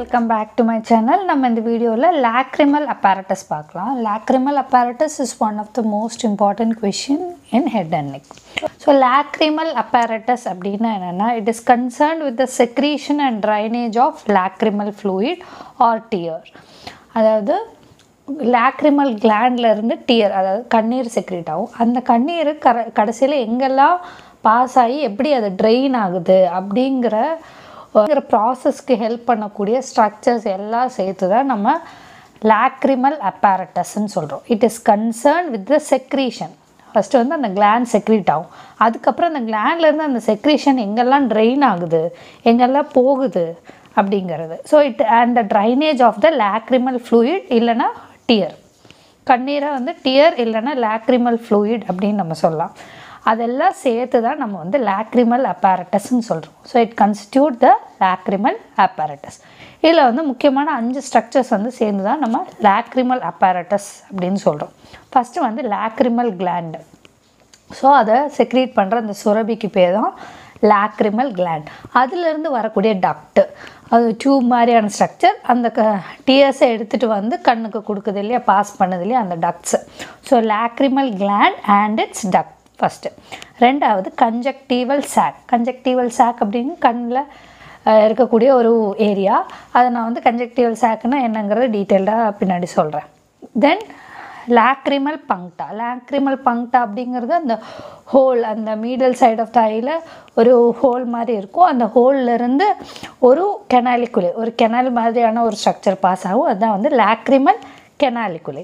Welcome back to my channel நம்ம இந்த வீடியோவில் லாக்ரிமல் apparatus பார்க்கலாம் lacrimal apparatus is one of the most important question in head and neck so lacrimal apparatus அப்படின்னா என்னென்னா it is concerned with the secretion and drainage of lacrimal fluid or tear அதாவது lacrimal இருந்து tear அதாவது கண்ணீர் secrete ஆகும் அந்த கண்ணீர் கர கடைசியில் எங்கெல்லாம் பாஸ் ஆகி எப்படி அது ட்ரெயின் ஆகுது அப்படிங்கிற அப்படிங்கிற ப்ராசஸ்க்கு ஹெல்ப் பண்ணக்கூடிய ஸ்ட்ரக்சர்ஸ் எல்லாம் சேர்த்து தான் நம்ம லாக்ரிமல் apparatusன்னு சொல்கிறோம் it is concern with the secretion first வந்து அந்த கிளாண்ட் செக்ரீட் ஆகும் அதுக்கப்புறம் அந்த கிளாண்ட்லேருந்து அந்த செக்ரீஷன் எங்கெல்லாம் ட்ரெயின் ஆகுது எங்கெல்லாம் போகுது அப்படிங்கிறது so it and the drainage of the lacrimal fluid இல்லைன்னா டியர் கண்ணீரை வந்து டியர் இல்லைன்னா லாக்ரிமல் fluid அப்படின்னு நம்ம சொல்லலாம் அதெல்லாம் சேர்த்து தான் நம்ம வந்து லாக்ரிமல் apparatusன்னு சொல்கிறோம் so it constitute the lacrimal apparatus இதில் வந்து முக்கியமான அஞ்சு ஸ்ட்ரக்சர்ஸ் வந்து சேர்ந்து தான் நம்ம லாக்ரிமல் apparatus அப்படின்னு சொல்கிறோம் ஃபஸ்ட்டு வந்து லாக்ரிமல் gland ஸோ அதை செக்ரீட் பண்ணுற அந்த சுரபிக்கு பேர் தான் லாக்ரிமல் கிளாண்ட் அதுலேருந்து வரக்கூடிய டக்ட்டு அது டியூப் மாதிரியான ஸ்ட்ரக்சர் அந்த க டிஎஸை எடுத்துகிட்டு வந்து கண்ணுக்கு கொடுக்குது இல்லையா பாஸ் பண்ணுது இல்லையா அந்த ducts so lacrimal gland and its duct first ரெண்டாவது கன்ஜக்டிவல் சாக் கன்ஜக்டிவல் சாக் அப்படின்னு கண்ணில் இருக்கக்கூடிய ஒரு ஏரியா அதை நான் வந்து கன்ஜக்டிவல் சாக்குன்னா என்னங்கிறது டீட்டெயில்டாக பின்னாடி சொல்கிறேன் தென் லாக்ரிமல் பங்க்டா லாக்ரிமல் பங்க்டா அப்படிங்கிறது அந்த ஹோல் அந்த மீடல் சைட் ஆஃப் த ஐயில் ஒரு ஹோல் மாதிரி இருக்கும் அந்த ஹோல்லேருந்து ஒரு கெனாலிக்குலே ஒரு கெனால் மாதிரியான ஒரு ஸ்ட்ரக்சர் பாஸ் ஆகும் அதுதான் வந்து lacrimal canaliculi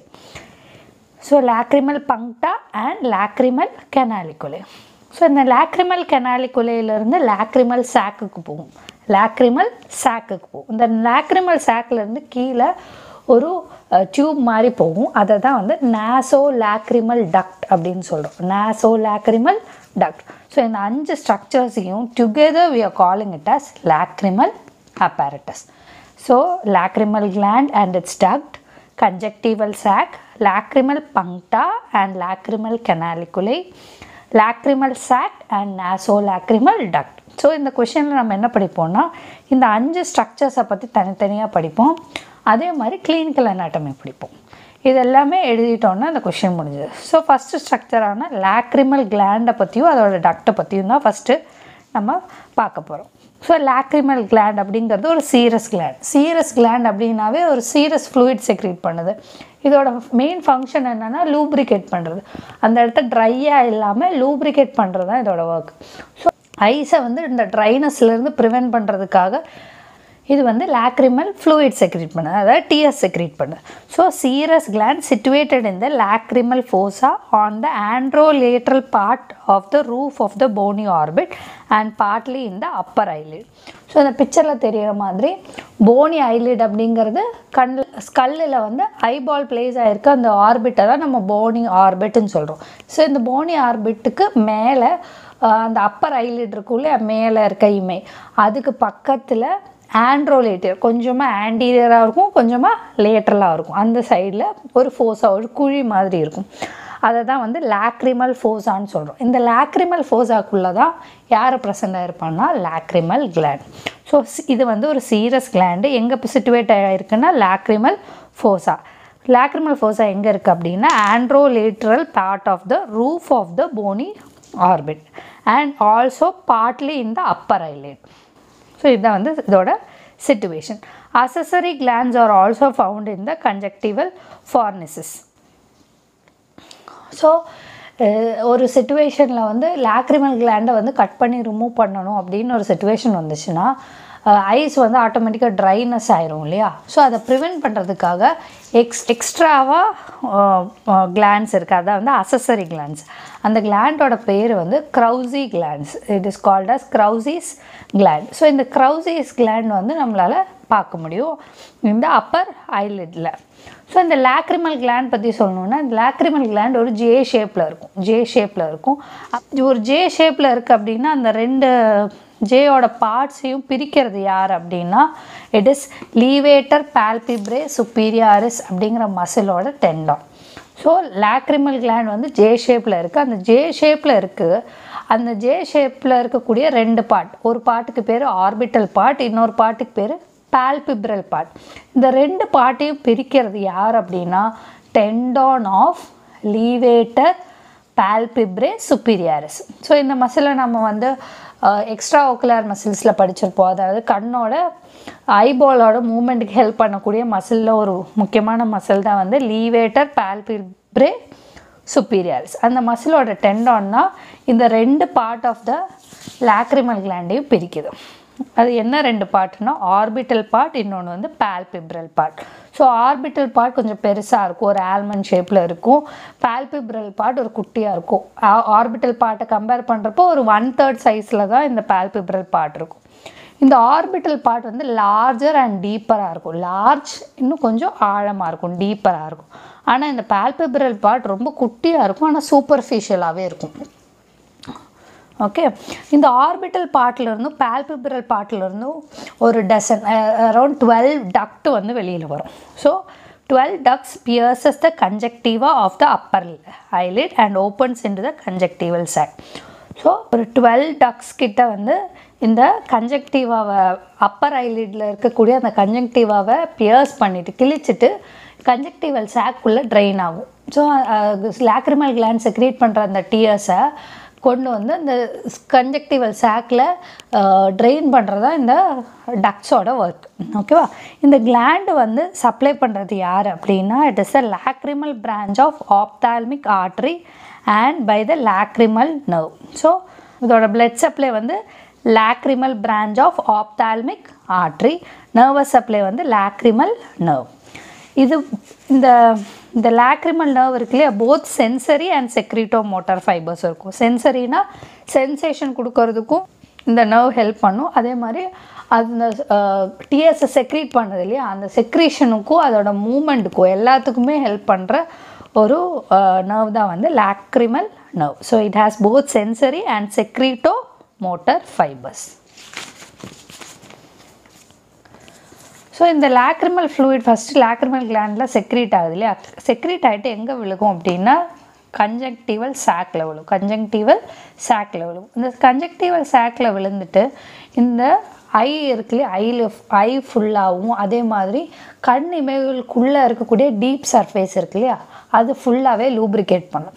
so lacrimal puncta and lacrimal canaliculi so இந்த லாக்ரிமல் கெனாலிக்குலேயிலேருந்து லாக்ரிமல் சாக்குக்கு போகும் லாக்ரிமல் சாக்குக்கு போகும் இந்த லாக்ரிமல் சாக்லேருந்து கீழே ஒரு டியூப் மாதிரி போகும் அதை தான் வந்து நாசோ லாக்ரிமல் டக்ட் அப்படின்னு சொல்கிறோம் நாசோ லாக்ரிமல் டக்ட் ஸோ இந்த அஞ்சு ஸ்ட்ரக்சர்ஸையும் together we are calling it as lacrimal apparatus so lacrimal gland and its duct conjunctival sac lacrimal puncta and lacrimal canaliculae lacrimal sac and nasolacrimal duct so இந்த கொஷனில் நம்ம என்ன படிப்போம்னா இந்த அஞ்சு ஸ்ட்ரக்சர்ஸை பற்றி தனித்தனியாக படிப்போம் அதே மாதிரி கிளினிக்கல் அனாட்டமி படிப்போம் இது எல்லாமே எழுதிட்டோன்னா அந்த கொஷின் முடிஞ்சது ஸோ ஃபஸ்ட்டு ஸ்ட்ரக்சரான லாக்ரிமல் கிளாண்டை பற்றியும் அதோட டக்டை பற்றியும் தான் ஃபஸ்ட்டு நம்ம பார்க்க போகிறோம் ஸோ லாக்ரிமல் கிளாண்ட் அப்படிங்கிறது ஒரு சீரஸ் கிளாண்ட் சீரஸ் கிளாண்ட் அப்படின்னாவே ஒரு சீரஸ் ஃப்ளூயிட் செக்ரேட் பண்ணுது இதோட மெயின் ஃபங்க்ஷன் என்னென்னா லூப்ரிகேட் பண்ணுறது அந்த இடத்த ட்ரையாக இல்லாமல் லூப்ரிகேட் பண்ணுறது தான் இதோட ஒர்க் ஸோ ஐஸை வந்து இந்த ட்ரைனஸ்லேருந்து ப்ரிவென்ட் பண்ணுறதுக்காக இது வந்து லாக்ரிமல் ஃப்ளூயிட் செக்ரேட் பண்ணுது அதாவது டிஎஸ் செக்ரேட் பண்ணுது so serous gland situated in the lacrimal fossa on the anterolateral part of the roof of the bony orbit and partly in the upper eyelid so இந்த பிக்சரில் தெரிகிற மாதிரி Fani eyelid அப்படிங்கிறது கண் ஸ்கல்லில் வந்து ஐபால் பிளேஸ் ஆகிருக்கு அந்த ஆர்பிட்டை தான் நம்ம போனி ஆர்பிட்னு சொல்கிறோம் ஸோ இந்த போனி ஆர்பிட்டுக்கு மேலே அந்த அப்பர் ஐலிட் இருக்குள்ள மேலே இருக்க இமை அதுக்கு பக்கத்தில் ஆண்ட்ரோலேட்டர் கொஞ்சமாக ஆன்டீரியராக இருக்கும் கொஞ்சமாக லேட்ரலாக இருக்கும் அந்த சைடில் ஒரு ஃபோஸா ஒரு குழி மாதிரி இருக்கும் அதை தான் வந்து லாக்ரிமல் ஃபோஸான்னு சொல்கிறோம் இந்த லாக்ரிமல் ஃபோஸாக்குள்ளே தான் யார் ப்ரெசൻ്ட் ஆகிருப்பான்னா லாக்ரிமல் கிளாண்ட் ஸோ இது வந்து ஒரு சீரஸ் கிளாண்டு எங்கே சிட்டுவேட் ஆகிருக்குன்னா லாக்ரிமல் ஃபோஸா லாக்ரிமல் ஃபோஸா எங்கே இருக்குது அப்படின்னா anterolateral part of the roof of the bony orbit and also partly in the upper eyelid so இதுதான் வந்து இதோட situation accessory glands are also found in the conjunctival fornices so ஒரு சுச்சுவேஷனில் வந்து lacrimal கிளாண்டை வந்து கட் பண்ணி ரிமூவ் பண்ணணும் அப்படின்னு ஒரு சுச்சுவேஷன் வந்துச்சுன்னா ஐஸ் வந்து ஆட்டோமேட்டிக்காக ட்ரைனஸ் ஆயிரும் இல்லையா ஸோ அதை ப்ரிவெண்ட் பண்ணுறதுக்காக எக்ஸ் எக்ஸ்ட்ராவாக கிளான்ஸ் இருக்குது அதான் வந்து அசசரி கிளான்ஸ் அந்த கிளாண்டோட பேர் வந்து Krause glands it is called as Krause's gland so இந்த க்ரௌசிஸ் கிளாண்ட் வந்து நம்மளால் பார்க்க முடியும் இந்த அப்பர் ஐலிட்டில் ஸோ இந்த லாக்ரிமல் கிளாண்ட் பற்றி சொல்லணுன்னா இந்த லாக்ரிமல் கிளாண்ட் ஒரு ஜே ஷேப்பில் இருக்கும் ஜே ஷேப்பில் இருக்கும் ஒரு ஜே ஷேப்பில் இருக்குது அப்படின்னா அந்த ரெண்டு ஜேயோட பார்ட்ஸையும் பிரிக்கிறது யார் அப்படின்னா இட் இஸ் லீவேட்டர் பால்பிப்ரே சுப்பீரியாரிஸ் அப்படிங்கிற மசிலோட டெண்டான் ஸோ லாக்ரிமல் கிளாண்ட் வந்து ஜே ஷேப்பில் இருக்குது அந்த ஜே ஷேப்பில் இருக்குது அந்த ஜே ஷேப்பில் இருக்கக்கூடிய ரெண்டு பார்ட் ஒரு பார்ட்டுக்கு பேர் ஆர்பிட்டல் பார்ட் இன்னொரு பார்ட்டுக்கு பேர் பால்பிப்ரல் பார்ட் இந்த ரெண்டு பார்ட்டையும் பிரிக்கிறது யார் அப்படின்னா டெண்டான் ஆஃப் லீவேட்டர் பால்பிப்ரே சுப்பீரியாரிஸ் ஸோ இந்த மசிலை நம்ம வந்து எக்ஸ்ட்ரா ஓக்குலர் மசில்ஸில் படிச்சிருப்போம் அதாவது கண்ணோட ஐபாலோட மூமெண்ட்டுக்கு ஹெல்ப் பண்ணக்கூடிய மசிலில் ஒரு முக்கியமான மசில் தான் வந்து லீவேட்டர் பால்பிப்ரே சுப்பீரியாரிஸ் அந்த மசிலோட டெண்டான் தான் இந்த ரெண்டு பார்ட் ஆஃப் த லாக்ரிமல் கிளாண்டையும் பிரிக்குது அது என்ன ரெண்டு பார்ட்னா ஆர்பிட்டல் பார்ட் இன்னொன்று வந்து palpebral part so orbital part கொஞ்சம் பெருசாக இருக்கும் ஒரு ஆல்மண்ட் ஷேப்பில் இருக்கும் பால்பிப்ரல் பார்ட் ஒரு குட்டியாக இருக்கும் ஆர்பிட்டல் பார்ட்டை கம்பேர் பண்ணுறப்போ ஒரு ஒன் தேர்ட் சைஸில் தான் இந்த பால்பிப்ரல் பார்ட் இருக்கும் இந்த ஆர்பிட்டல் பார்ட் வந்து லார்ஜர் அண்ட் டீப்பராக இருக்கும் லார்ஜ் இன்னும் கொஞ்சம் ஆழமாக இருக்கும் டீப்பராக இருக்கும் ஆனால் இந்த பால்பிப்ரல் பார்ட் ரொம்ப குட்டியாக இருக்கும் ஆனால் சூப்பர்ஃபிஷியலாகவே இருக்கும் ஓகே இந்த ஆர்பிட்டல் பார்ட்லேருந்தும் பால்பிப்ரல் பார்ட்லேருந்தும் ஒரு டசன் அரௌண்ட் டுவெல் டக்ட் வந்து வெளியில் வரும் so twelve ducts pierces the conjunctiva of the upper eyelid and opens into the conjunctival sac so ஒரு டுவெல் டக்ஸ் கிட்ட வந்து இந்த கன்ஜெக்டிவாவை அப்பர் ஐலிடில் இருக்கக்கூடிய அந்த கன்ஜெக்டிவாவை பியர்ஸ் பண்ணிவிட்டு கிழிச்சிட்டு கன்ஜெக்டிவல் சாக்குள்ளே ட்ரெயின் ஆகும் ஸோ லாக்ரிமல் கிளாண்ட் செக்ரேட் பண்ணுற அந்த டியர்ஸை கொண்டு வந்து அந்த கன்ஜெக்டிவல் சாக்கில் ட்ரெயின் பண்ணுறது தான் இந்த டக்ஸோட ஒர்க் ஓகேவா இந்த கிளாண்டு வந்து சப்ளை பண்ணுறது யார் அப்படின்னா it is a lacrimal branch of ophthalmic artery and by the lacrimal nerve so இதோட பிளட் சப்ளை வந்து lacrimal branch of ophthalmic artery nervous supply வந்து லாக்ரிமல் நர்வ் இது இந்த இந்த லாக்ரிமல் நர்வ் இருக்கு இல்லையா both sensory and secretomotor fibres இருக்கும் சென்சரினா சென்சேஷன் கொடுக்கறதுக்கும் இந்த நர்வ் ஹெல்ப் பண்ணும் அதே மாதிரி அந்த டிஎஸை செக்ரீட் பண்ணது இல்லையா அந்த செக்ரீஷனுக்கும் அதோட மூமெண்ட்டுக்கும் எல்லாத்துக்குமே ஹெல்ப் பண்ணுற ஒரு நர்வ் தான் வந்து lacrimal nerve so it has both sensory and secretomotor fibres so இந்த லாக்ரிமல் ஃப்ளூயிட் ஃபஸ்ட்டு லாக்ரிமல் கிளாண்டில் செக்ரீட் ஆகுது இல்லையா செக்ரீட் ஆகிட்டு எங்கே விழுகும் அப்படின்னா கன்ஜங்டிவல் சாக்கில் விழும் கன்ஜங்டிவல் சாக்கில் விழும் இந்த கன்ஜங்டிவல் சாக்கில் விழுந்துட்டு இந்த ஐ இருக்கு இல்லையா ஐயில் ஐ ஃபுல்லாகவும் அதே மாதிரி கண் இமைகளுக்குள்ளே இருக்கக்கூடிய டீப் சர்ஃபேஸ் இருக்கு இல்லையா அது ஃபுல்லாகவே லூப்ரிகேட் பண்ணும்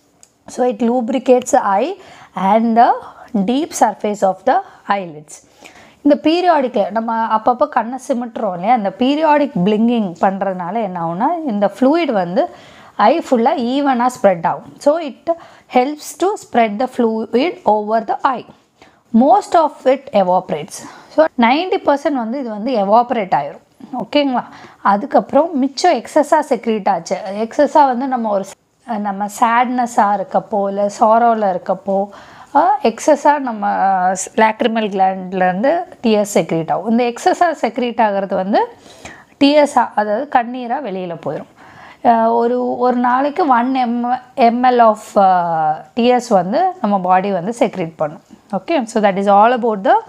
so it lubricates eye and the deep surface of the eyelids இந்த பீரியாடிக்கில் நம்ம அப்பப்போ கண்ணை சிமிட்டுறோம் இல்லையா அந்த பீரியாடிக் பிளிங்கிங் பண்ணுறதுனால என்ன ஆகும்னா இந்த ஃப்ளூயிட் வந்து ஐ ஃபுல்லாக ஈவனாக ஸ்ப்ரெட் ஆகும் so it helps to spread the fluid over the eye most of it evaporates so ninety percent வந்து இது வந்து எவாப்ரேட் ஆயிரும் ஓகேங்களா அதுக்கப்புறம் மிச்சம் எக்ஸஸாக செக்ரீட் ஆச்சு எக்ஸஸாக வந்து நம்ம ஒரு நம்ம சேட்னஸாக இருக்கப்போ இல்லை சாரோவில் இருக்கப்போ எக்ஸஸாக நம்ம லாக்ரிமல் கிளாண்ட்லேருந்து டிஎஸ் செக்ரீட் ஆகும் இந்த எக்ஸஸாக செக்ரீட் ஆகிறது வந்து டிஎஸ்ஸாக அதாவது கண்ணீராக வெளியில் போயிடும் ஒரு ஒரு நாளைக்கு one M ML of tears வந்து நம்ம பாடி வந்து செக்ரீட் பண்ணும் okay so that is all about the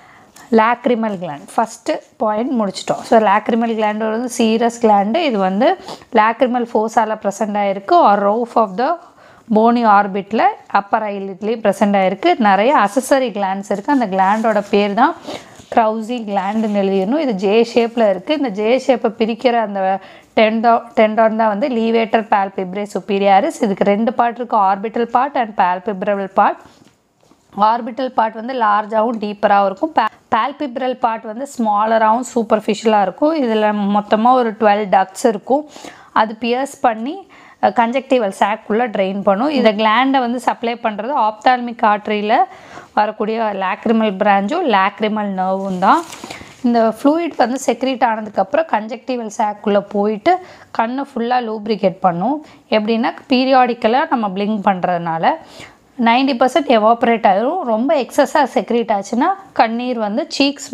lacrimal gland first point முடிச்சிட்டோம் ஸோ லாக்ரிமல் கிளாண்டு வந்து சீரஸ் கிளாண்டு இது வந்து லாக்ரிமல் ஃபோர்ஸால் ப்ரெசென்ட் ஆகிருக்கு or roof of the bony ஆர்பிட்டில் அப்பர் ஐலிட்லேயும் ப்ரெசென்ட் ஆகிருக்கு நிறைய அசசரி கிளாண்ட்ஸ் இருக்குது அந்த கிளாண்டோட பேர் தான் க்ரௌசி கிளாண்டுன்னு எழுதிடணும் இது ஜே ஷேப்பில் இருக்குது இந்த ஜே ஷேப்பை பிரிக்கிற அந்த டெண்டோ டெண்டான் தான் வந்து லீவேட்டர் பால்பிப்ரே சுப்பீரியாரிஸ் இதுக்கு ரெண்டு பார்ட் இருக்குது orbital part and palpebral part orbital part வந்து லார்ஜாகவும் டீப்பராகவும் இருக்கும் பே பால்பிப்ரல் பார்ட் வந்து ஸ்மாலராகவும் சூப்பர்ஃபிஷியலாக இருக்கும் இதில் மொத்தமாக ஒரு டுவெல் டக்ஸ் இருக்கும் அது பியர்ஸ் பண்ணி கன்ஜெக்டிவல் சாக்குள்ளே ட்ரெயின் பண்ணும் இதை கிளாண்டை வந்து சப்ளை பண்ணுறது ஆப்தால்மிக் ஆர்ட்ரியில் வரக்கூடிய லாக்ரிமல் பிரான்ச்சும் லாக்ரிமல் நர்வும் தான் இந்த ஃப்ளூயிட் வந்து செக்ரீட் ஆனதுக்கப்புறம் கன்ஜெக்டிவல் சாக்குள்ளே போயிட்டு கண்ணை ஃபுல்லாக லூப்ரிகேட் பண்ணும் எப்படின்னா பீரியாடிக்கலாக நம்ம பிளிங்க் பண்ணுறதுனால நைன்டி பர்சன்ட் எவாப்ரேட் ஆகிரும் ரொம்ப எக்ஸஸாக செக்ரீட் ஆச்சுன்னா கண்ணீர் வந்து சீக்ஸ்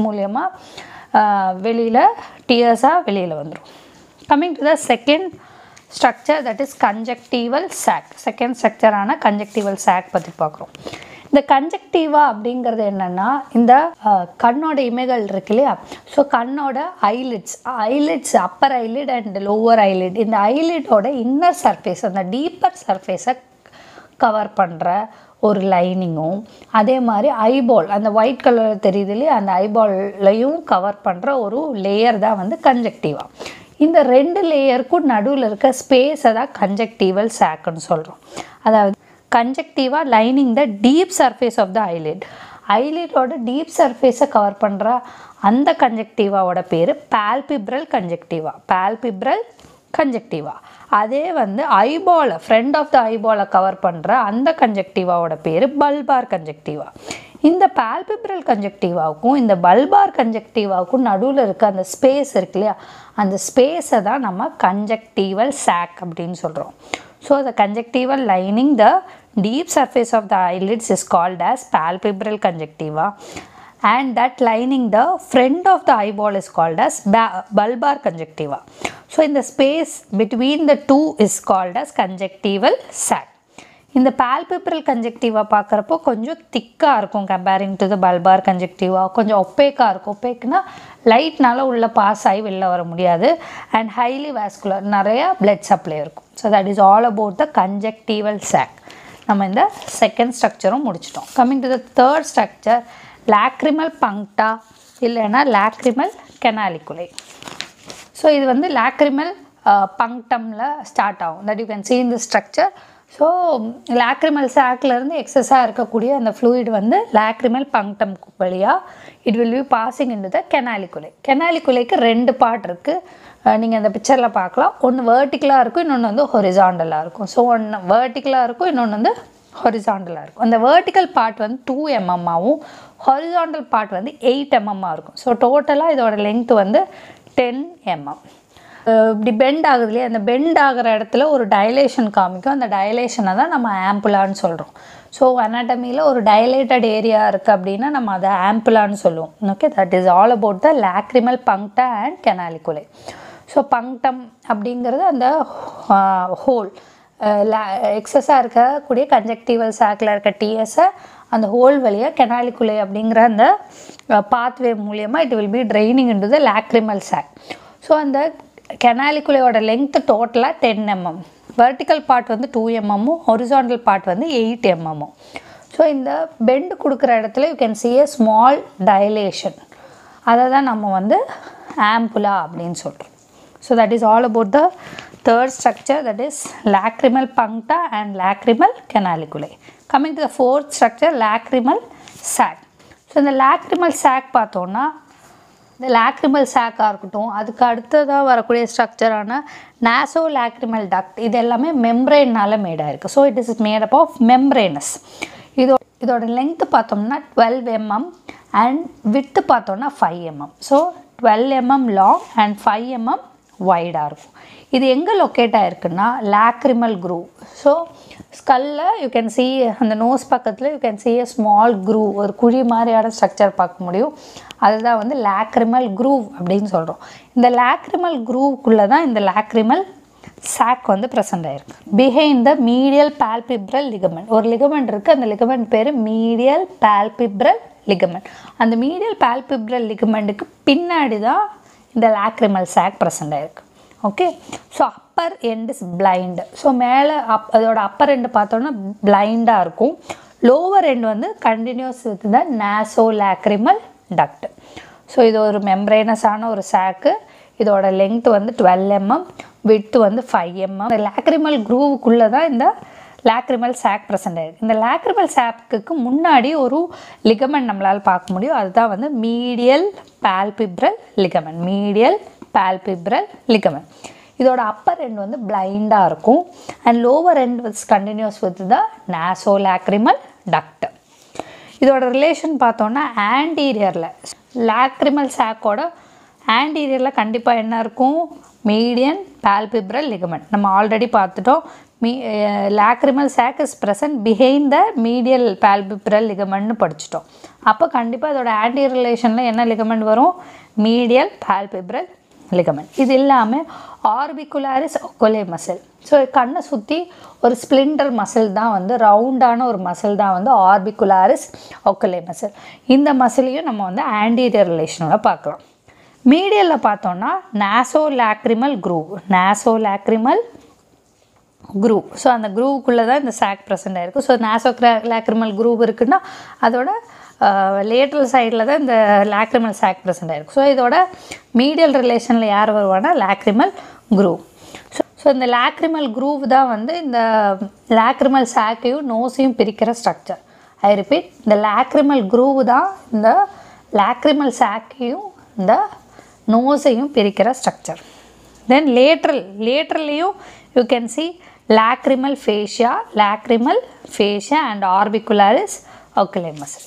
மூலியமாக வெளியில் டியர்ஸாக வெளியில் வந்துடும் coming to the second structure that is conjunctival sac second ஸ்ட்ரக்சரான கன்ஜெக்டிவல் சாக் பற்றி பார்க்குறோம் இந்த கன்ஜெக்டிவா அப்படிங்கிறது என்னென்னா இந்த கண்ணோட இமைகள் இருக்கு இல்லையா ஸோ கண்ணோட eyelids eyelids upper eyelid and lower eyelid இந்த ஐலிட்டோட இன்னர் சர்ஃபேஸ் அந்த டீப்பர் சர்ஃபேஸை கவர் பண்ணுற ஒரு லைனிங்கும் அதே மாதிரி ஐபால் அந்த ஒயிட் கலர் தெரியுது இல்லையா அந்த ஐபால்லையும் கவர் பண்ணுற ஒரு லேயர் தான் வந்து கன்ஜெக்டிவா இந்த ரெண்டு லேயருக்கும் நடுவில் இருக்க ஸ்பேஸை தான் கன்ஜெக்டிவல் சாக்குன்னு சொல்கிறோம் அதாவது conjunctiva lining the deep surface of the eyelid ஐலிட்டோட டீப் சர்ஃபேஸை கவர் பண்ணுற அந்த கன்ஜெக்டிவாவோட பேர் பால்பிப்ரல் கன்ஜெக்டிவா பால்பிப்ரல் கன்ஜெக்டிவா அதே வந்து ஐபாலை ஃப்ரண்ட் ஆஃப் த ஐபாலை கவர் பண்ணுற அந்த கன்ஜெக்டிவாவோட பேர் பல்பார் கன்ஜெக்டிவா இந்த பால்பிப்ரல் கன்ஜெக்டிவாவுக்கும் இந்த பல்பார் கன்ஜெக்டிவாவுக்கும் நடுவில் இருக்க அந்த ஸ்பேஸ் இருக்கு இல்லையா அந்த ஸ்பேஸை தான் நம்ம கன்ஜெக்டிவல் சாக் அப்படின்னு சொல்கிறோம் so the conjunctival lining the deep surface of the eyelids is called as palpebral conjunctiva and that lining the front of the eyeball is called as ba- bulbar conjunctiva. So in the space between the two is called as conjunctival sac. இந்த palpebral conjunctiva பார்க்குறப்போ கொஞ்சம் திக்காக இருக்கும் comparing to the பல்பார் கன்ஜெக்டிவா கொஞ்சம் ஒப்பேக்காக இருக்கும் ஒப்பேக்குனா லைட்னால உள்ளே pass ஆகி வெளில வர முடியாது அண்ட் ஹைலி வாஸ்குலர் நிறையா பிளட் சப்ளை இருக்கும் so that is all about the conjunctival sac நம்ம இந்த செகண்ட் ஸ்ட்ரக்சரும் முடிச்சிட்டோம் coming to the third structure lacrimal puncta இல்லைன்னா லாக்ரிமல் கெனாலிக்குலை ஸோ இது வந்து லாக்ரிமல் பங்க்டமில் ஸ்டார்ட் ஆகும் that you can see in the structure so lacrimal சாக்லேருந்து எக்ஸஸாக இருக்கக்கூடிய அந்த ஃப்ளூயிட் வந்து லாக்ரிமல் பங்க்டம் வழியாக it will be passing in the canaliculi கெனாலிக்குலைக்கு ரெண்டு பார்ட் இருக்குது நீங்கள் அந்த பிக்சரில் பார்க்கலாம் ஒன்று வேர்ட்டிக்கலாக இருக்கும் இன்னொன்று வந்து ஹொரிசாண்டலாக இருக்கும் ஸோ ஒன்று வேர்ட்டிக்கலாக இருக்கும் இன்னொன்று வந்து ஹொரிசாண்டலாக இருக்கும் அந்த வேர்ட்டிக்கல் பார்ட் வந்து டூ எம்எம்மாகவும் ஹொரிசாண்டல் பார்ட் வந்து எயிட் எம்எம்மாக இருக்கும் ஸோ டோட்டலாக இதோட லென்த் வந்து டென் எம்எம் இப்படி பெண்ட் ஆகுது இல்லையா அந்த பெண்ட் ஆகிற இடத்துல ஒரு டைலேஷன் காமிக்கும் அந்த டைலேஷனை தான் நம்ம ஆம்புலான்னு சொல்கிறோம் ஸோ அனாட்டமியில் ஒரு டைலேட்டட் ஏரியா இருக்குது அப்படின்னா நம்ம அதை ஆம்புலான்னு சொல்லுவோம் okay that is all about the lacrimal puncta and canaliculi so punctum அப்படிங்கிறது அந்த ஹோல் எக்ஸஸாக இருக்கக்கூடிய கன்ஜெக்டிவல் சாக்கில் இருக்க டிஎஸை அந்த ஹோல் வழியாக கெனாலிக்குலை அப்படிங்கிற அந்த பாத்வே மூலியமாக it will be draining into the lacrimal sac so அந்த கெனாலிக்குலையோட லென்த்து டோட்டலாக டென் எம்எம் வெர்டிக்கல் பார்ட் வந்து டூ எம்எம்மும் ஹொரிசாண்டல் பார்ட் வந்து எயிட் எம்எம்மும் ஸோ இந்த பெண்டு கொடுக்குற இடத்துல you can see a small dilation அதை தான் நம்ம வந்து ஆம்புலா அப்படின்னு சொல்கிறோம் so that is all about the third structure that is lacrimal puncta and lacrimal canaliculate coming to the fourth structure lacrimal sac so இந்த lacrimal sac பார்த்தோன்னா இந்த lacrimal சாக்காக இருக்கட்டும் அதுக்கு அடுத்ததாக வரக்கூடிய ஸ்ட்ரக்சரான நாசோ லாக்ரிமல் டக்ட் இது எல்லாமே மெம்ப்ரெயினால் மேடாக இருக்குது so it is made up of membranous இதோ இதோட லென்த்து பார்த்தோம்னா டுவெல் எம்எம் அண்ட் விட்டு பார்த்தோம்னா five mm so twelve mm long and five mm வைடாக இருக்கும் இது எங்கே லொக்கேட் ஆகிருக்குன்னா லாக்ரிமல் குரூவ் ஸோ ஸ்கல்லில் யூ கேன் see அந்த நோஸ் பக்கத்தில் you can see a small groove ஒரு குழி மாதிரியான ஸ்ட்ரக்சர் பார்க்க முடியும் அதுதான் வந்து லாக்ரிமல் குரூவ் அப்படின்னு சொல்கிறோம் இந்த லாக்ரிமல் குரூவுக்குள்ளே தான் இந்த லாக்ரிமல் சாக் வந்து ப்ரெசென்ட் ஆயிருக்கு behind the medial palpebral ligament ஒரு லிகமெண்ட் இருக்குது அந்த லிகமெண்ட் பேர் மீடியல் பால்பிப்ரல் லிகமெண்ட் அந்த மீடியல் பால்பிப்ரல் லிகமெண்ட்டுக்கு பின்னாடி தான் இந்த லாக்ரிமல் சாக் ப்ரெசென்ட் ஆயிருக்கு okay so upper end is blind so மேலே அப் அதோட அப்பர் எண்டு பார்த்தோன்னா பிளைண்டாக இருக்கும் லோவர் எண்ட் வந்து continues with the nasolacrimal duct so இது ஒரு மெம்ப்ரைனஸான ஒரு சாக்கு இதோட லெங்த் வந்து டுவெல் எம்எம் விட்த் வந்து ஃபைவ் எம்எம் இந்த லாக்ரிமல் குரூவுக்குள்ளே தான் இந்த லாக்ரிமல் சாக் ப்ரெசென்ட் ஆயிருக்கு இந்த லாக்ரிமல் சாக்குக்கு முன்னாடி ஒரு லிகமெண்ட் நம்மளால் பார்க்க முடியும் அதுதான் வந்து medial palpebral ligament medial palpebral ligament இதோட அப்பர் எண்ட் வந்து பிளைண்டாக இருக்கும் and lower end with continues with the nasolacrimal duct இதோட ரிலேஷன் பார்த்தோன்னா ஆன்டீரியரில் லாக்ரிமல் சாக்கோட ஆன்டீரியரில் கண்டிப்பாக என்ன இருக்கும் மீடியன் பால்பிப்ரல் லிகமெண்ட் நம்ம ஆல்ரெடி பார்த்துட்டோம் me lacrimal sac is present behind the medial palpebral லிகமெண்ட்னு படிச்சிட்டோம் அப்போ கண்டிப்பாக இதோட ஆன்டி ரிலேஷனில் என்ன லிகமெண்ட் வரும் மீடியல் பால்பிப்ரல் லிகமெண்ட் இது இல்லாமல் ஆர்பிகுலாரிஸ் ஒக்கோலே மசில் ஸோ கண்ணை சுற்றி ஒரு ஸ்ப்ளிண்டர் மசில் தான் வந்து ரவுண்டான ஒரு மசில் தான் வந்து ஆர்பிகுலாரிஸ் ஒக்கோலே மசில் இந்த மசிலையும் நம்ம வந்து ஆன்டீரியர் ரிலேஷனோட பார்க்கலாம் மீடியலில் பார்த்தோன்னா nasolacrimal groove nasolacrimal groove so அந்த குரூவுக்குள்ளே தான் இந்த சாக் ப்ரெசென்ட் ஆகிருக்கு ஸோ நாசோ லேக்ரிமல் குரூவ் இருக்குன்னா அதோட லேட்ரல் சைடில் தான் இந்த லேக்ரிமல் சாக் ப்ரெசென்ட் ஆகிருக்கு ஸோ இதோட மீடியல் ரிலேஷனில் யார் வருவானா லேக்ரிமல் குரூவ் ஸோ ஸோ இந்த லேக்ரிமல் குரூவ் தான் வந்து இந்த லேக்ரிமல் சாக்கையும் நோஸையும் பிரிக்கிற ஸ்ட்ரக்சர் ஐ ரிப்பீட் இந்த லேக்ரிமல் குரூவ் தான் இந்த லேக்ரிமல் சாக்கையும் இந்த நோஸையும் பிரிக்கிற ஸ்ட்ரக்சர் தென் லேட்ரல் லேட்ரல்லையும் you can see lacrimal fascia lacrimal fascia and orbicularis ocular muscle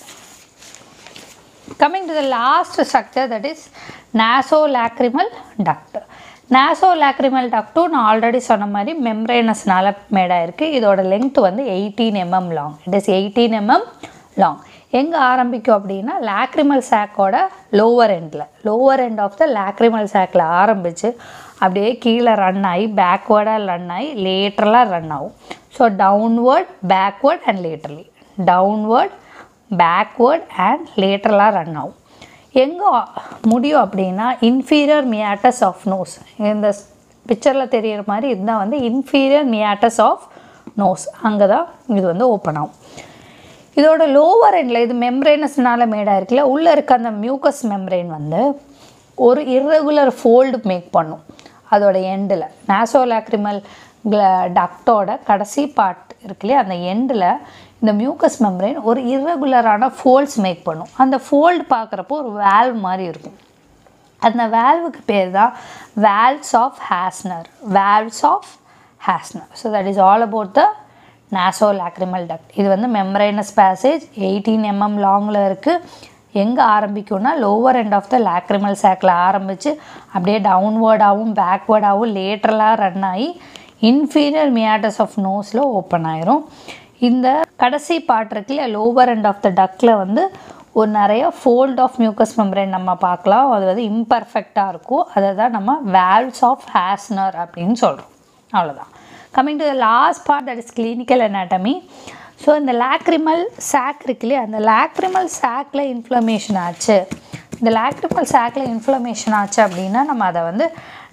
coming to the last structure that is nasolacrimal duct nasolacrimal duct நான் already சொன்ன மாதிரி மெம்ப்ரேனஸ்னால மேடாக இருக்குது இதோட லென்த் வந்து eighteen mm long it is eighteen mm long எங்கே ஆரம்பிக்கும் அப்படின்னா லாக்ரிமல் சாக்கோட லோவர் எண்டில் lower end of the lacrimal சாக்கில் ஆரம்பித்து அப்படியே கீழே ரன் ஆகி பேக்வேர்டாக ரன் ஆகி லேட்டரலாக ரன் ஆகும் so downward backward and laterally downward backward and லேட்டரலாக ரன் ஆகும் எங்கே முடியும் அப்படின்னா இன்ஃபீரியர் மியாட்டஸ் ஆஃப் நோஸ் இந்த பிக்சரில் தெரிகிற மாதிரி இதுதான் வந்து இன்ஃபீரியர் மியாட்டஸ் ஆஃப் நோஸ் அங்கே தான் இது வந்து ஓப்பன் ஆகும் இதோட லோவர் எண்டில் இது மெம்ப்ரேனஸ்னால மேடாக இருக்குல்ல உள்ளே இருக்க அந்த மியூக்கஸ் மெம்ப்ரெயின் வந்து ஒரு இர்ரெகுலர் ஃபோல்டு மேக் பண்ணும் அதோட எண்டில் நாசோலாக்ரிமல் டக்டோட கடைசி பார்ட் இருக்கு இல்லையா அந்த எண்டில் இந்த மியூக்கஸ் மெம்ப்ரெயின் ஒரு இர்ரெகுலரான ஃபோல்ட்ஸ் மேக் பண்ணும் அந்த ஃபோல்டு பார்க்குறப்போ ஒரு வேல்வ் மாதிரி இருக்கும் அந்த வேல்வுக்கு பேர் தான் valves of Hasner valves of Hasner so that is all about the nasolacrimal duct இது வந்து மெம்ரைனஸ் பேசேஜ் எயிட்டீன் எம்எம் லாங்கில் இருக்குது எங்கே ஆரம்பிக்கும்னா lower end of the lacrimal சாக்கில் ஆரம்பித்து அப்படியே டவுன்வேர்டாகவும் பேக்வேர்டாகவும் லேட்டரலாக ரன் ஆகி இன்ஃபீரியர் மியாட்டஸ் ஆஃப் நோஸில் ஓப்பன் ஆயிரும் இந்த கடைசி பார்ட் இருக்குல்ல லோவர் எண்ட் ஆஃப் த டக்கில் வந்து ஒரு நிறைய ஃபோல்ட் ஆஃப் மியூக்கஸ் மெம்பரேன் நம்ம பார்க்கலாம் அது வந்து இம்பர்ஃபெக்டாக இருக்கும் அதை தான் நம்ம வேல்வ்ஸ் ஆஃப் ஹேஸ்னர் அப்படின்னு சொல்கிறோம் அவ்வளோதான் coming to the last part that is clinical anatomy so இந்த லாக்ரிமல் சாக் இருக்கு இல்லையா அந்த லாக்ரிமல் சாக்கில் இன்ஃப்ளமேஷன் ஆச்சு இந்த லாக்ரிமல் சாக்கில் இன்ஃப்ளமேஷன் ஆச்சு அப்படின்னா நம்ம அதை வந்து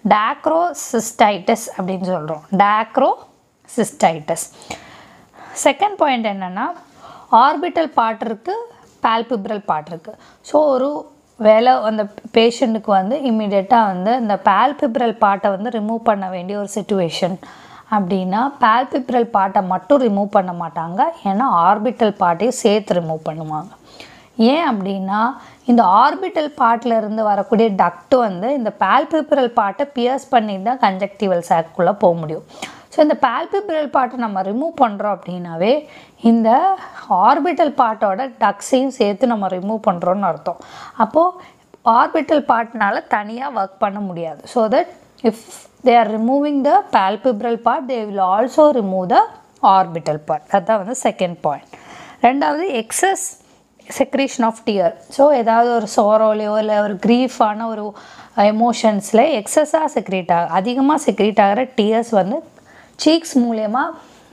டேக்ரோசிஸ்டைட்டிஸ் அப்படின்னு சொல்கிறோம் டேக்ரோசிஸ்டைட்டிஸ் செகண்ட் பாயிண்ட் என்னென்னா ஆர்பிட்டல் பார்ட் இருக்குது பால்பிப்ரல் பார்ட் இருக்குது ஸோ ஒரு வேலை அந்த பேஷண்ட்டுக்கு வந்து இம்மிடியட்டாக வந்து இந்த பால்பிப்ரல் பார்ட்டை வந்து ரிமூவ் பண்ண வேண்டிய ஒரு சுச்சுவேஷன் அப்படின்னா பால்பிப்ரல் பார்ட்டை மட்டும் ரிமூவ் பண்ண மாட்டாங்க ஏன்னா ஆர்பிட்டல் பார்ட்டையும் சேர்த்து ரிமூவ் பண்ணுவாங்க ஏன் அப்படின்னா இந்த ஆர்பிட்டல் பார்ட்டில் இருந்து வரக்கூடிய டக்ட் வந்து இந்த பால்பிப்ரல் பார்ட்டை பியர்ஸ் பண்ணி தான் கன்ஜக்டிவல் சாக்குள்ளே போக முடியும் ஸோ இந்த பால்பிப்ரல் பார்ட்டை நம்ம ரிமூவ் பண்ணுறோம் அப்படின்னாவே இந்த ஆர்பிட்டல் பார்ட்டோட டக்ஸையும் சேர்த்து நம்ம ரிமூவ் பண்ணுறோன்னு அர்த்தம் அப்போது ஆர்பிட்டல் பார்ட்னால தனியாக ஒர்க் பண்ண முடியாது so that if they are removing the palpebral part they will also remove the orbital part அதுதான் வந்து செகண்ட் பாயிண்ட் ரெண்டாவது excess secretion of tear so ஏதாவது ஒரு சோரோலையோ இல்லை ஒரு க்ரீஃபான ஒரு எமோஷன்ஸில் எக்ஸஸாக செக்ரேட் ஆக அதிகமாக செக்ரேட் ஆகிற டியர்ஸ் வந்து சீக்ஸ் மூலயமா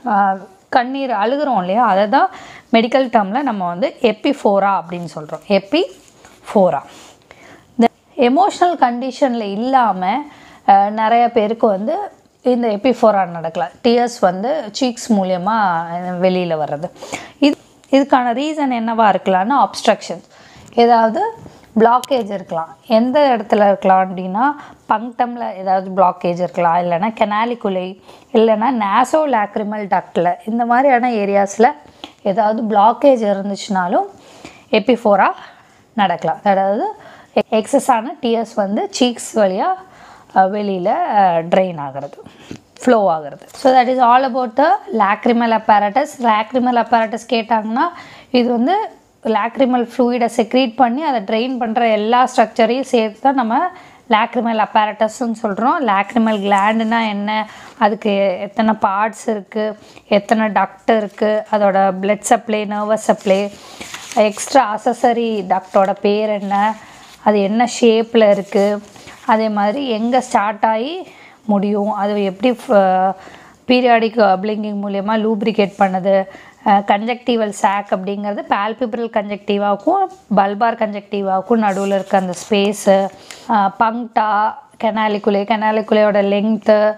கண்ணீர் அழுகிறோம் இல்லையா அதை தான் மெடிக்கல் டேர்மில் நம்ம வந்து எப்பிஃபோரா அப்படின்னு சொல்கிறோம் எப்பி ஃபோரா இந்த எமோஷ்னல் கண்டிஷனில் இல்லாமல் நிறைய பேருக்கு வந்து இந்த எப்பிஃபோரா நடக்கலாம் டியர்ஸ் வந்து சீக்ஸ் மூலியமாக வெளியில் வர்றது இது இதுக்கான ரீசன் என்னவா இருக்கலாம்னா அப்ஸ்ட்ரக்ஷன்ஸ் ஏதாவது பிளாக்கேஜ் இருக்கலாம் எந்த இடத்துல இருக்கலாம் அப்படின்னா பங்க்டமில் ஏதாவது பிளாக்கேஜ் இருக்கலாம் இல்லைன்னா கெனாலிக்குலை இல்லைன்னா நேசோ லாக்ரிமல் டக்டில் இந்த மாதிரியான ஏரியாஸில் ஏதாவது பிளாக்கேஜ் இருந்துச்சுனாலும் எப்பிஃபோரா நடக்கலாம் அதாவது எக்ஸஸான டியர்ஸ் வந்து சீக்ஸ் வழியாக வெளியில் ட்ரெயின் ஆகிறது ஃப்ளோ ஆகிறது so that is all about the lacrimal apparatus lacrimal apparatus கேட்டாங்கன்னா இது வந்து லாக்ரிமல் ஃப்ளூயிடை செக்ரீட் பண்ணி அதை ட்ரெயின் பண்ணுற எல்லா ஸ்ட்ரக்சரையும் சேர்த்து தான் நம்ம லாக்ரிமல் apparatusன்னு சொல்கிறோம் லாக்ரிமல் கிளாண்டுனா என்ன அதுக்கு எத்தனை பார்ட்ஸ் இருக்குது எத்தனை டக்ட் இருக்குது அதோட blood supply nervous supply extra accessory டக்டோட பேர் என்ன அது என்ன ஷேப்பில் இருக்குது அதே மாதிரி எங்கே ஸ்டார்ட் ஆகி முடியும் அது எப்படி பீரியாடிக் பிளிங்கிங் மூலயமா லூப்ரிகேட் பண்ணுது கன்ஜக்டிவல் சாக் அப்படிங்கிறது பால்பிப்ரல் கன்ஜக்டிவாவுக்கும் பல்பார் கன்ஜக்டிவாவுக்கும் நடுவில் இருக்க அந்த ஸ்பேஸு பங்க்டா கெனாலிக்குலே கெனாலிக்குலேயோட லெங்க்த்து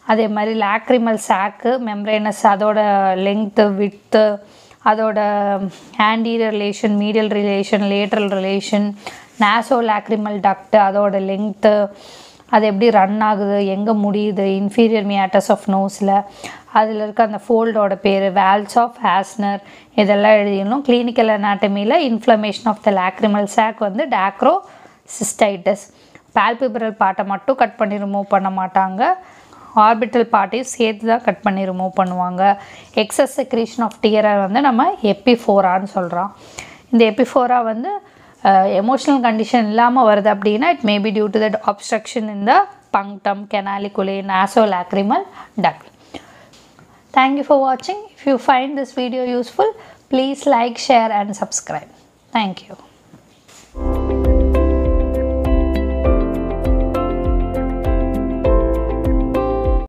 அதே மாதிரி லாக்ரிமல் சாக்கு மெம்ப்ரேனஸ் அதோட லெங்க்த்து வித்து அதோட anterior relation medial relation lateral relation nasolacrimal duct அதோட லெங்க்த்து அது எப்படி ரன் ஆகுது எங்கே முடியுது இன்ஃபீரியர் மியாட்டஸ் ஆஃப் நோஸில் அதில் இருக்க அந்த ஃபோல்டோட பேர் வேல்ஸ் ஆஃப் ஹேஸ்னர் இதெல்லாம் எழுதிடணும் கிளினிக்கல் அனாட்டமியில் inflammation of the lacrimal sac வந்து டேக்ரோ சிஸ்டைட்டஸ் பால்பிபரல் பார்ட்டை மட்டும் கட் பண்ணி ரிமூவ் பண்ண மாட்டாங்க ஆர்பிட்டல் பார்ட்டையும் சேர்த்து தான் கட் பண்ணி ரிமூவ் பண்ணுவாங்க எக்ஸஸ் செக்ரீஷன் ஆஃப் டியரை வந்து நம்ம எப்பிஃபோரான்னு சொல்கிறோம் இந்த எப்பிஃபோரா வந்து எமோஷனல் கண்டிஷன் இல்லாமல் வருது அப்படின்னா it maybe due to that obstruction in the punctum canaliculae nasolacrimal duct thank you for watching if you find this video useful please like share and subscribe thank you